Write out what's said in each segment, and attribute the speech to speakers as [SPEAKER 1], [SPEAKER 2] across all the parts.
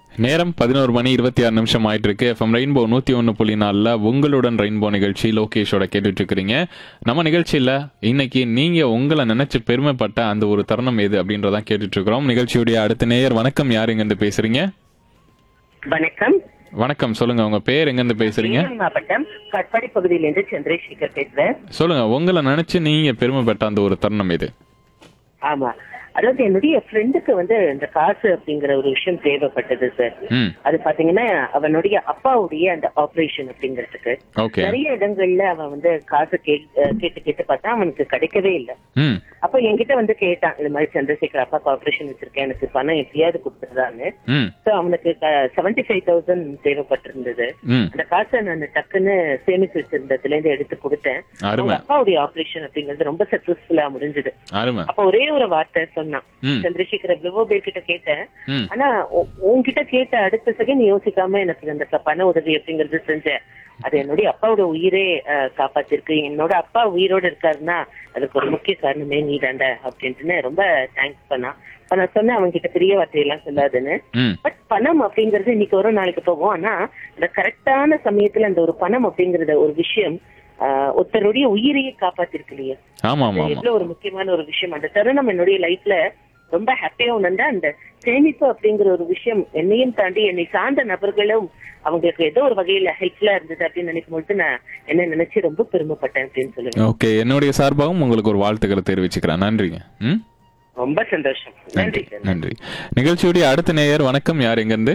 [SPEAKER 1] நேரம் பதினோரு மணி இருபத்தி ஆறு நிமிஷம் ஆயிட்டு இருக்கு எஃப்எம் ரெயின்போ நூத்தி ஒன்று புள்ளி நாலில் உங்களுடன் ரெயின்போ நிகழ்ச்சி லோகேஷோட கேட்டுட்டு இருக்கிறீங்க நம்ம நிகழ்ச்சியில இன்னைக்கு நீங்க உங்களை நினைச்சு பெருமைப்பட்ட அந்த ஒரு தருணம் எது அப்படின்றதான் கேட்டுட்டு இருக்கிறோம் நிகழ்ச்சியுடைய அடுத்த நேயர் வணக்கம் யார் எங்க இருந்து பேசுறீங்க
[SPEAKER 2] வணக்கம்
[SPEAKER 1] வணக்கம் சொல்லுங்க உங்க பேர் எங்க இருந்து பேசுறீங்க
[SPEAKER 2] சேலம் மாவட்டம் கட்பாடி பகுதியிலிருந்து சந்திரசேகர் பேசுறேன்
[SPEAKER 1] சொல்லுங்க உங்களை நினைச்சு நீங்க பெருமைப்பட்ட அந்த ஒரு தருணம் எது
[SPEAKER 2] ஆமா அதாவது என்னுடைய ஃப்ரெண்டுக்கு வந்து இந்த காசு அப்படிங்கிற ஒரு விஷயம் தேவைப்பட்டது சார்
[SPEAKER 1] ம்
[SPEAKER 2] அது பாத்தீங்கன்னா அவனுடைய அப்பாவுடைய அந்த ஆபரேஷன் அப்படிங்கிறதுக்கு
[SPEAKER 1] ஓகே
[SPEAKER 2] நிறைய இடங்கள்ல அவன் வந்து காசு கே- அஹ் கேட்டு கேட்டு பார்த்தா அவனுக்கு கிடைக்கவே இல்லை
[SPEAKER 1] ம்
[SPEAKER 2] அப்ப என்கிட்ட வந்து கேட்டான் இந்த மாதிரி சந்திரசேகர் அப்பாக்கு ஆபரேஷன் வச்சிருக்கேன் எனக்கு பணம் எப்படியாவது கொடுத்துருதான்னு
[SPEAKER 1] ம்
[SPEAKER 2] சோ அவனுக்கு செவன்டி ஃபைவ் தௌசண்ட் தேவைப்பட்டிருந்தது
[SPEAKER 1] ம்
[SPEAKER 2] அந்த காசை நான் டக்குன்னு சேமிச்சு வச்சிருந்ததுல இருந்து எடுத்து கொடுத்தேன்
[SPEAKER 1] அருமை
[SPEAKER 2] அவங்க அப்பாவுடைய ஆபரேஷன் அப்படிங்கிறது ரொம்ப சக்சஸ்ஃபுல்லா முடிஞ்சது
[SPEAKER 1] அருமை
[SPEAKER 2] அப்ப ஒரே ஒரு வார்த்தை சொன்னான்
[SPEAKER 1] ம்
[SPEAKER 2] சந்திரசேகர் எவ்வளவோ பேர் கிட்ட கேட்டேன்
[SPEAKER 1] ம்
[SPEAKER 2] ஆனா உ- உன்கிட்ட கேட்ட அடுத்த செகண்ட் யோசிக்காம எனக்கு அந்த க- பண உதவி அப்படிங்கறது செஞ்சேன் அது என்னுடைய அப்பாவோட உயிரே அஹ், காப்பாத்திருக்கு என்னோட அப்பா உயிரோட இருக்காருன்னா அதுக்கு ஒரு முக்கிய காரணமே நீ தாண்ட அப்படின்ட்டுன்னு ரொம்ப தேங்க்ஸ் பண்ணான் அப்ப நான் சொன்னேன் அவங்க கிட்ட பெரிய வார்த்தையெல்லாம் சொல்லாதுன்னு
[SPEAKER 1] ம்
[SPEAKER 2] பட் பணம் அப்படிங்கிறது இன்னைக்கு வரும் நாளைக்கு போகும் ஆனா இந்த கரெக்டான சமயத்துல அந்த ஒரு பணம் அப்படிங்கறத ஒரு விஷயம் ஆஹ், ஒருத்தருடைய உயிரையே காப்பாத்திருக்கு இல்லையா
[SPEAKER 1] ஆமா ஆமா
[SPEAKER 2] அது
[SPEAKER 1] ஆமா
[SPEAKER 2] எவ்வளவு ஒரு முக்கியமான ஒரு விஷயம் அந்த தருணம் என்னுடைய லைஃப்ல ரொம்ப ஹாப்பியா உணர்ந்த அந்த சேமிப்பு அப்படிங்கிற ஒரு விஷயம் என்னையும் தாண்டி என்னை சார்ந்த நபர்களும் அவங்களுக்கு ஏதோ ஒரு வகையில ஹெல்ப்ஃபுல்லா இருந்தது அப்படின்னு நினைக்கும் பொழுது நான் என்ன நினைச்சு ரொம்ப பெருமைப்பட்டேன் அப்படின்னு சொல்லுவேன்
[SPEAKER 1] ஓகே என்னுடைய சார்பாகவும் உங்களுக்கு ஒரு வாழ்த்துக்களை தெரிவிச்சுக்கிறேன் நன்றிங்க ம்
[SPEAKER 2] ரொம்ப சந்தோஷம் நன்றி சார்
[SPEAKER 1] நன்றி நிகழ்ச்சியுடைய அடுத்த நேயர் வணக்கம் யார் எங்கிருந்து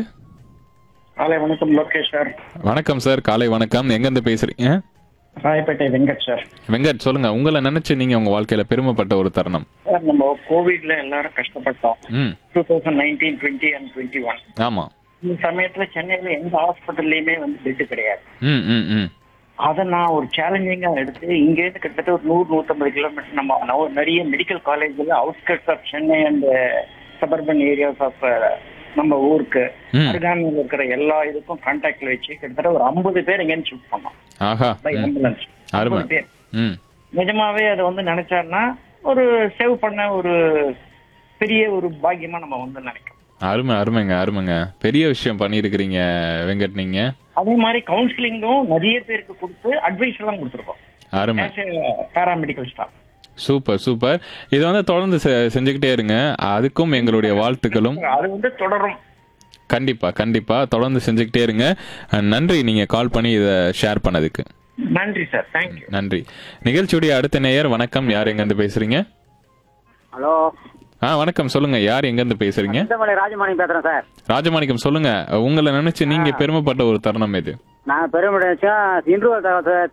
[SPEAKER 3] காலை வணக்கம் லோகேஷ் சார்
[SPEAKER 1] வணக்கம் சார் காலை வணக்கம் எங்கிருந்து பேசுறீங்க
[SPEAKER 3] ராயப்பேட்டை வெங்கட் சார்
[SPEAKER 1] வெங்கட் சொல்லுங்க உங்களை நினைச்சு நீங்க உங்க வாழ்க்கையில பெருமைப்பட்ட ஒரு தருணம்
[SPEAKER 3] சார் நம்ம கோவிட்ல எல்லாரும் கஷ்டப்பட்டோம்
[SPEAKER 1] ம்
[SPEAKER 3] two thousand nineteen twenty and twenty one
[SPEAKER 1] ஆமா
[SPEAKER 3] இந்த சமயத்துல சென்னையில எந்த ஹாஸ்பிட்டல்லையுமே வந்து பெட் கிடையாது
[SPEAKER 1] ம் ம் ம்
[SPEAKER 3] அதை நான் ஒரு சேலஞ்சிங்கா எடுத்து இங்க இருந்து கிட்டத்தட்ட ஒரு நூறு நூத்தம்பது கிலோமீட்டர் நம்ம நவ- நிறைய மெடிக்கல் காலேஜ்ல outskirts of Chennai and suburban areas of நம்ம ஊருக்கு
[SPEAKER 1] ம்.
[SPEAKER 3] அருகாமையில் இருக்கிற எல்லா இதுக்கும் கான்டாக்ட்ல வச்சு கிட்டத்தட்ட ஒரு ஐம்பது பேர் இங்கேருந்து ஷிஃப்ட் பண்ணோம்
[SPEAKER 1] ஆஹா
[SPEAKER 3] பை
[SPEAKER 1] ம்.
[SPEAKER 3] ஆம்புலன்ஸ்
[SPEAKER 1] அருமை
[SPEAKER 3] ஐம்பது பேர்
[SPEAKER 1] ம்
[SPEAKER 3] நிஜமாவே அதை வந்து நினைச்சாருன்னா ஒரு சேவ் பண்ண ஒரு பெரிய ஒரு பாக்கியமா நம்ம வந்து நினைக்கிறோம்
[SPEAKER 1] அருமை அருமைங்க அருமைங்க பெரிய விஷயம் பண்ணியிருக்கிறீங்க வெங்கட் நீங்க
[SPEAKER 3] அதே மாதிரி கவுன்சிலிங்கும் நிறைய பேருக்கு கொடுத்து அட்வைஸ் எல்லாம் கொடுத்துருக்கோம்
[SPEAKER 1] அருமை
[SPEAKER 3] பேராமெடிக்கல் ஸ்டாஃப்
[SPEAKER 1] சூப்பர் சூப்பர் இதை வந்து தொடர்ந்து செ- செஞ்சுக்கிட்டே இருங்க அதுக்கும் எங்களுடைய வாழ்த்துக்களும்
[SPEAKER 3] அது வந்து தொடரும்
[SPEAKER 1] கண்டிப்பா கண்டிப்பா தொடர்ந்து செஞ்சுக்கிட்டே இருங்க அஹ் நன்றி நீங்க கால் பண்ணி இதை ஷேர் பண்ணதுக்கு
[SPEAKER 3] நன்றி சார் தேங்க்யூ
[SPEAKER 1] நன்றி நிகழ்ச்சியுடைய அடுத்த நேயர் வணக்கம் யார் எங்க இருந்து பேசுறீங்க
[SPEAKER 4] ஹலோ
[SPEAKER 1] ஆ வணக்கம் சொல்லுங்க யார் எங்க இருந்து பேசுறீங்க
[SPEAKER 4] சிந்தமலை ராஜமாணி பேசுறேன் சார்
[SPEAKER 1] ராஜமாணிக்கம் சொல்லுங்க உங்களை நினைச்சு நீங்க பெருமைப்பட்ட ஒரு தருணம் இது
[SPEAKER 4] நான் பெருமையா இன்றுவல்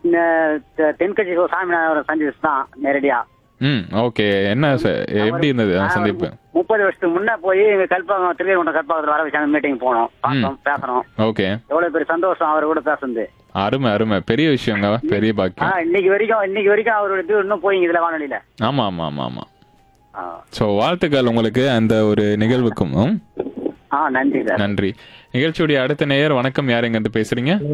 [SPEAKER 4] தென்கட்சி சாமிநாதன் சந்திச்சு தான் நேரடியா
[SPEAKER 1] ம் ஓகே என்ன ச- எப்படி இருந்தது அந்த சந்திப்பு
[SPEAKER 4] முப்பது வருஷத்துக்கு முன்ன போய் எங்க கல்பாக்கம் திருவேகுண்டம் கல்பாக்கத்துல வர வச்சாங்க மீட்டிங் போனோம் பார்த்தோம் பேசணும்
[SPEAKER 1] ஓகே
[SPEAKER 4] எவ்வளவு பெரிய சந்தோஷம் அவர் கூட பேசுறது
[SPEAKER 1] அருமை அருமை பெரிய விஷயங்க பெரிய
[SPEAKER 4] ஆ
[SPEAKER 1] பாக்கியம்
[SPEAKER 4] இன்னைக்கு வரைக்கும் இன்னைக்கு வரைக்கும் அவரோட இது இன்னும் போய் இதுல வானொலியில
[SPEAKER 1] ஆமா ஆமா ஆமா ஆமா
[SPEAKER 4] ஆ.
[SPEAKER 1] ஸோ வாழ்த்துக்கள் உங்களுக்கு அந்த ஒரு நிகழ்வுக்கும் ம்?
[SPEAKER 4] ஆ நன்றி சார்
[SPEAKER 1] நன்றி நிகழ்ச்சியுடைய அடுத்த நேயர் வணக்கம் யார் எங்க இருந்து பேசுறீங்க